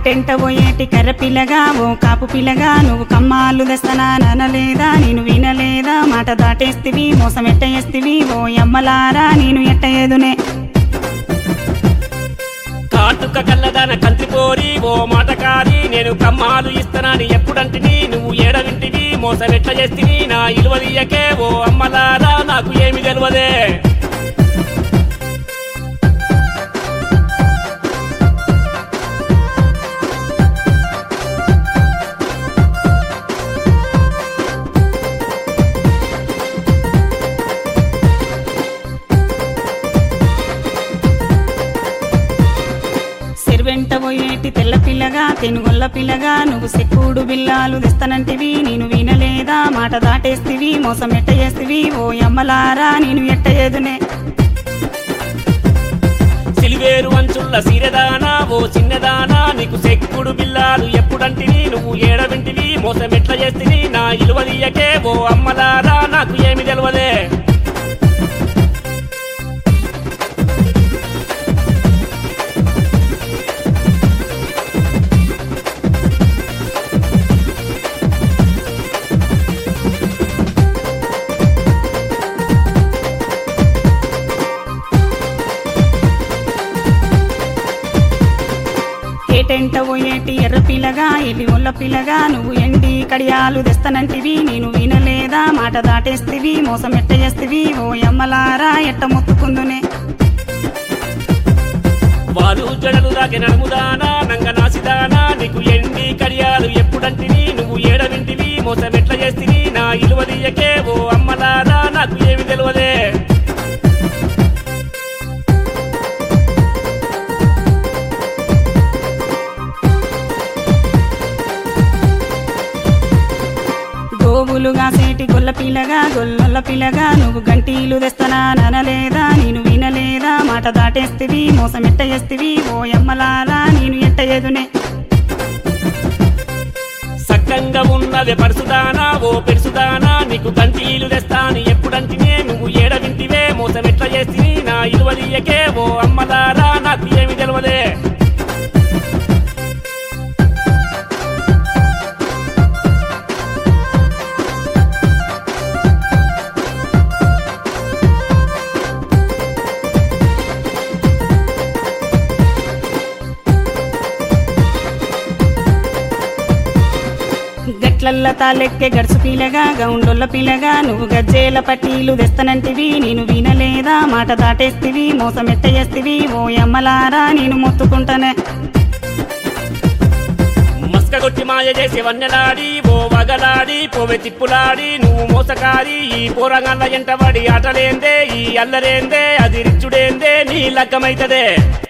ఏటెంట పోయేటి కర్ర పిల్లగా ఓ కాపు పిల్లగా నువ్వు కమ్మాలు తెస్తనా ననలేదా నేను వినలేదా మాట దాటేస్తివి మోసం ఎట్ట చేస్తివి ఓ ఎమ్మలారా నేను ఎట్ట ఎదునే కాటుక కల్లదాన కంత్రిపోరి ఓ మాటకారి నేను కమ్మాలు ఇస్తానని ఎప్పుడంటిని నువ్వు ఏడవింటివి మోసం ఎట్ల చేస్తివి నా ఇలువదీయకే ఓ అమ్మలారా నాకు ఏమి తెలియదే సెరువెంట పోయేటి తెల్ల పిల్లగా తెనుగొల్ల పిల్లగా నువ్వు సెక్కుడు బిల్లాలు తెస్తానంటివి నేను వినలేదా మాట దాటేస్తివి మోసం ఎట్ట చేస్తివి ఓ ఎమ్మలారా నేను ఎట్ట ఎదునే సిలివేరు అంచుల్ల సీరదానా ఓ చిన్నదానా నీకు సెక్కుడు బిల్లాలు ఎప్పుడంటివి నువ్వు ఏడవింటివి మోసం ఎట్ల చేస్తివి నా ఇలువదీయకే ఓ అమ్మలారా నాకు ఏమి తెలియదే ఏటెంట పోయేటి ఎర్ర పిల్లగా ఎల్లి ఒల్ల పిల్లగా నువ్వు ఎండి కడియాలు తెస్తానంటివి నేను వినలేదా మాట దాటేస్తివి మోసం ఎట్ట చేస్తివి ఓ ఎమ్మలారా ఎట్ట మొత్తుకుందునే వారు జడలు దాకి నడుముదానా నంగ నాసిదానా నీకు ఎండి కడియాలు ఎప్పుడంటివి నువ్వు ఏడవింటివి మోసం ఎట్ల చేస్తివి నా ఇలువదీయకే ఓ అమ్మలారా నాకు ఏమి తెలియదే గోవులుగా సేటి గొల్ల పిల్లగా గొల్లొల్ల పిల్లగా నువ్వు గంటీలు తెస్తానా ననలేదా నేను వినలేదా మాట దాటేస్తివి మోసం ఎట్ట చేస్తివి ఓ ఎమ్మలారా నేను ఎట్ట ఎదునే సక్కంగా ఉన్నది పరుసుదానా ఓ పెరుసుదానా నీకు గంటీలు తెస్తాను ఎప్పుడంటినే నువ్వు ఏడవింటివే మోసం ఎట్ల చేస్తివి నా ఇలువదీయకే ఓ అమ్మలారా నాకు ఏమి తెలియదే గట్లల్ల తాలెక్కే గడుసు పిల్లగా గౌండొల్ల పిల్లగా నువ్వు గజ్జేల పట్టీలు తెస్తానంటివి నేను వినలేదా మాట దాటేస్తివి మోసం ఎట్ట చేస్తివి ఓ ఎమ్మలారా నేను మొత్తుకుంటానే మస్క కొట్టి మాయ చేసి వన్నెలాడి ఓ వగలాడి పోవె తిప్పులాడి నువ్వు మోసకారి ఈ పోరగాళ్ళ ఎంటబడి ఆటలేందే ఈ అల్లరేందే అది రిచ్చుడేందే నీ లగ్గమైతదే